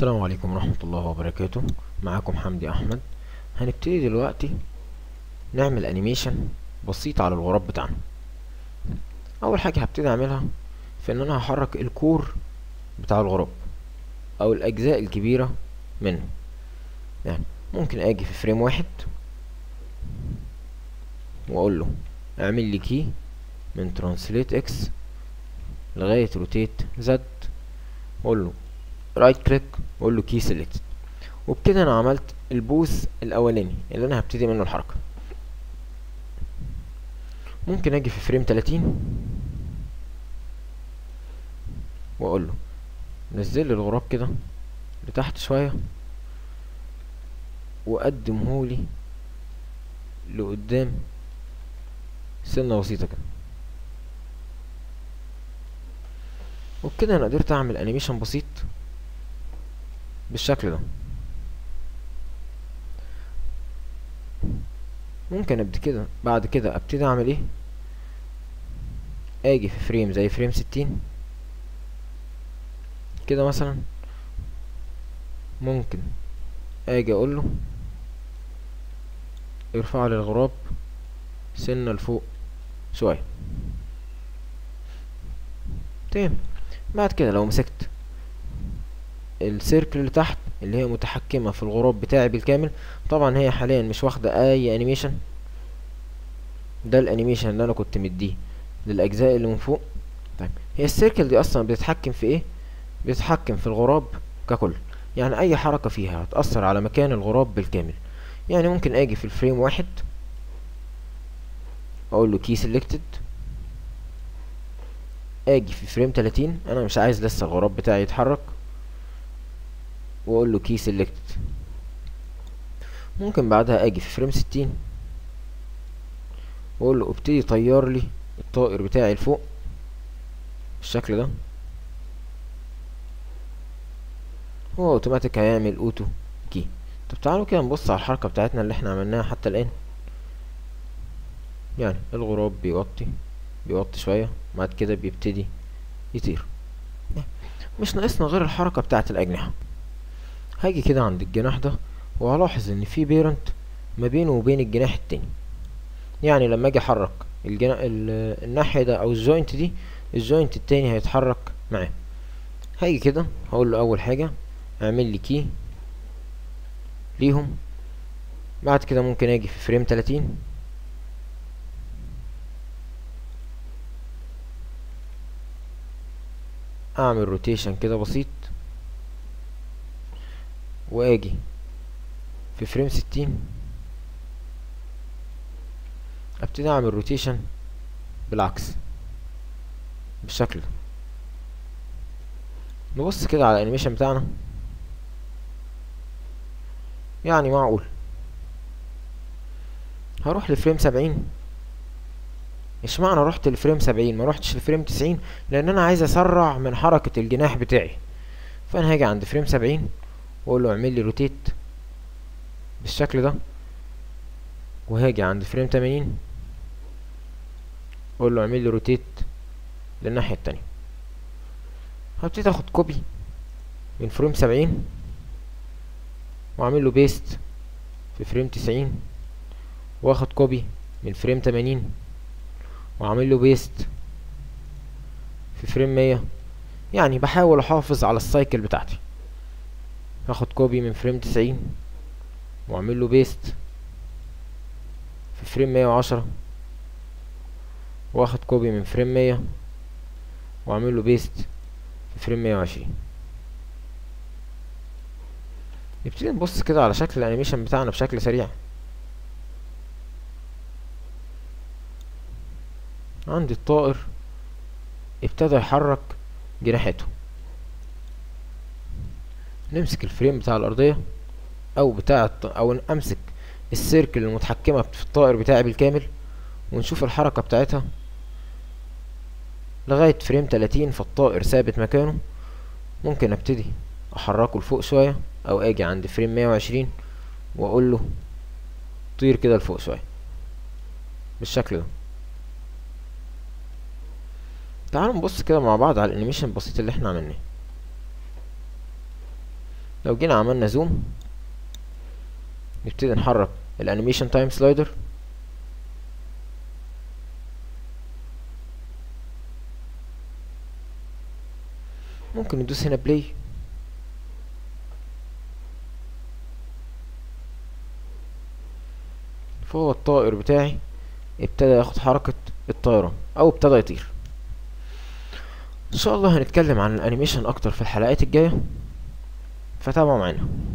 السلام عليكم ورحمة الله وبركاته معاكم حمدي أحمد هنبتدي دلوقتي نعمل أنيميشن بسيط على الغراب بتاعنا أول حاجة هبتدي أعملها في إن أنا هحرك الكور بتاع الغراب أو الأجزاء الكبيرة منه يعني ممكن أجي في فريم واحد وأقول له اعمل لي كي من ترانسليت اكس لغاية روتيت زد وأقول له رايت كليك واقول له كي سيلكت وبكده انا عملت البوز الاولاني اللي انا هبتدي منه الحركه ممكن اجي في فريم 30 واقول له نزل لي الغراب كده لتحت شويه وقدمهولي لقدام سنه بسيطه كده وبكده انا قدرت اعمل انيميشن بسيط بالشكل ده ممكن ابدا كده بعد كده ابتدي اعمل ايه اجي في فريم زي فريم ستين كده مثلا ممكن اجي اقول له ارفع لي الغراب سنه لفوق شويه تمام بعد كده لو مسكت السيركل اللي تحت اللي هي متحكمة في الغراب بتاعي بالكامل طبعا هي حاليا مش واخدة اي انيميشن ده الانيميشن اللي انا كنت مديه للاجزاء اللي من فوق طيب هي السيركل دي اصلا بتتحكم في ايه بتتحكم في الغراب ككل يعني اي حركة فيها هتأثر على مكان الغراب بالكامل يعني ممكن اجي في الفريم واحد اقول له كي سيلكتد اجي في فريم 30 انا مش عايز لسه الغراب بتاعي يتحرك واقول له كي سيلكت ممكن بعدها اجي في فريم ستين واقول له ابتدي طير لي الطائر بتاعي لفوق بالشكل ده هو اوتوماتيك هيعمل اوتو كي طب تعالوا كده نبص على الحركة بتاعتنا اللي احنا عملناها حتى الان يعني الغراب بيوطي بيوطي شوية بعد كده بيبتدي يطير مش ناقصنا غير الحركة بتاعت الأجنحة هاجي كده عند الجناح ده وهلاحظ ان في بيرنت ما بينه وبين الجناح التاني يعني لما اجي احرك الجنا... الناحية ده او الجوينت دي الجوينت التاني هيتحرك معاه هاجي كده هقول له اول حاجة اعمل لي كي ليهم بعد كده ممكن اجي في فريم 30 اعمل روتيشن كده بسيط واجي في فريم ستين ابتدي اعمل روتيشن بالعكس بالشكل ده نبص كده على الانيميشن بتاعنا يعني معقول هروح لفريم سبعين اشمعنى رحت لفريم سبعين ما روحتش لفريم تسعين لان انا عايز اسرع من حركة الجناح بتاعي فانا هاجي عند فريم سبعين واقول له اعمل لي روتيت بالشكل ده وهاجي عند فريم تمانين اقول له اعمل لي روتيت للناحية التانية هبتدي اخد كوبي من فريم سبعين واعمل له بيست في فريم تسعين واخد كوبي من فريم تمانين واعمل له بيست في فريم مية يعني بحاول احافظ على السايكل بتاعتي هاخد كوبي من فريم تسعين واعمل له بيست في فريم مية وعشرة واخد كوبي من فريم مية واعمل له بيست في فريم مية وعشرين نبتدي نبص كده على شكل الانيميشن بتاعنا بشكل سريع عندي الطائر ابتدى يحرك جناحاته نمسك الفريم بتاع الارضيه او بتاع او امسك السيركل المتحكمه في الطائر بتاعي بالكامل ونشوف الحركه بتاعتها لغايه فريم 30 فالطائر ثابت مكانه ممكن ابتدي احركه لفوق شويه او اجي عند فريم 120 واقول له طير كده لفوق شويه بالشكل ده تعالوا نبص كده مع بعض على الانيميشن البسيط اللي احنا عملناه لو جينا عملنا زوم نبتدي نحرك الانيميشن تايم سلايدر ممكن ندوس هنا بلاي فهو الطائر بتاعي ابتدى ياخد حركة الطيران او ابتدى يطير ان شاء الله هنتكلم عن الانيميشن اكتر في الحلقات الجاية فتابعوا معانا